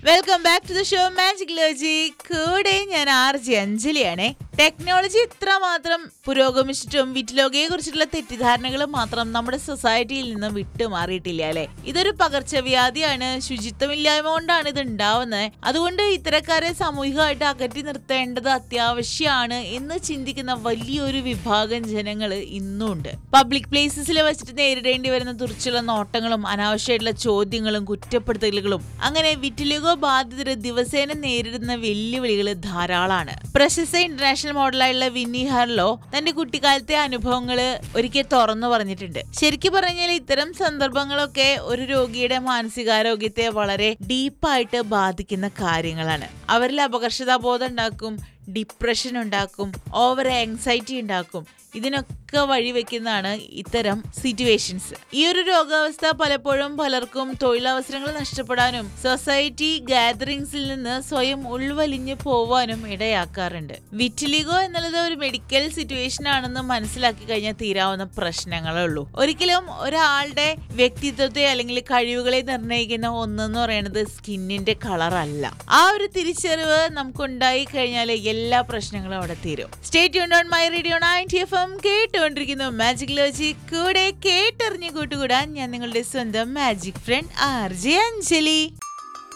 welcome back to the show magic ലോജി കൂടെ ഞാൻ ആർ ജി അഞ്ജലിയാണേ ടെക്നോളജി ഇത്ര മാത്രം പുരോഗമിച്ചിട്ടും വിറ്റ്ലോകയെ കുറിച്ചുള്ള തെറ്റിദ്ധാരണകൾ മാത്രം നമ്മുടെ സൊസൈറ്റിയിൽ നിന്ന് വിട്ടുമാറിയിട്ടില്ല അല്ലെ ഇതൊരു പകർച്ചവ്യാധിയാണ് ശുചിത്വമില്ലായ്മ കൊണ്ടാണ് ഇത് ഉണ്ടാവുന്നത് അതുകൊണ്ട് ഇത്തരക്കാരെ സാമൂഹികമായിട്ട് അകറ്റി നിർത്തേണ്ടത് അത്യാവശ്യമാണ് എന്ന് ചിന്തിക്കുന്ന വലിയൊരു വിഭാഗം ജനങ്ങൾ ഇന്നുണ്ട് പബ്ലിക് പ്ലേസസിൽ വെച്ചിട്ട് നേരിടേണ്ടി വരുന്ന തുറിച്ചുള്ള നോട്ടങ്ങളും അനാവശ്യമായിട്ടുള്ള ചോദ്യങ്ങളും കുറ്റപ്പെടുത്തലുകളും അങ്ങനെ വിറ്റിലിഗോ ബാധിതര് ദിവസേന നേരിടുന്ന വെല്ലുവിളികൾ ധാരാളമാണ് പ്രശസ്ത ഇന്റർനാഷണൽ മോഡലായുള്ള വിന്നി ഹാർലോ തന്റെ കുട്ടിക്കാലത്തെ അനുഭവങ്ങള് ഒരിക്കൽ തുറന്നു പറഞ്ഞിട്ടുണ്ട് ശരിക്കും പറഞ്ഞാൽ ഇത്തരം സന്ദർഭങ്ങളൊക്കെ ഒരു രോഗിയുടെ മാനസികാരോഗ്യത്തെ വളരെ ഡീപ്പായിട്ട് ബാധിക്കുന്ന കാര്യങ്ങളാണ് അവരിൽ അപകർഷതാബോധം ഉണ്ടാക്കും ഡിപ്രഷൻ ഉണ്ടാക്കും ഓവർ ആങ്സൈറ്റി ഉണ്ടാക്കും ഇതിനൊക്കെ വഴിവെക്കുന്നതാണ് ഇത്തരം സിറ്റുവേഷൻസ് ഈ ഒരു രോഗാവസ്ഥ പലപ്പോഴും പലർക്കും തൊഴിലവസരങ്ങൾ നഷ്ടപ്പെടാനും സൊസൈറ്റി ഗാദറിങ്സിൽ നിന്ന് സ്വയം ഉൾവലിഞ്ഞു പോവാനും ഇടയാക്കാറുണ്ട് വിറ്റിലിഗോ എന്നുള്ളത് ഒരു മെഡിക്കൽ സിറ്റുവേഷൻ ആണെന്ന് മനസ്സിലാക്കി കഴിഞ്ഞാൽ തീരാവുന്ന പ്രശ്നങ്ങളേ ഉള്ളൂ ഒരിക്കലും ഒരാളുടെ വ്യക്തിത്വത്തെ അല്ലെങ്കിൽ കഴിവുകളെ നിർണ്ണയിക്കുന്ന ഒന്നെന്ന് പറയുന്നത് സ്കിന്നിന്റെ കളർ അല്ല ആ ഒരു തിരിച്ചറിവ് നമുക്കുണ്ടായി കഴിഞ്ഞാൽ എല്ലാ പ്രശ്നങ്ങളും അവിടെ തീരും സ്റ്റേറ്റ് യൂൺ on my radio ninety F M കേട്ടുകൊണ്ടിരിക്കുന്നു മാജിക് ലോജി കൂടെ കേട്ടറിഞ്ഞ് കൂട്ടുകൂടാൻ ഞാൻ നിങ്ങളുടെ സ്വന്തം magic friend R J Anjali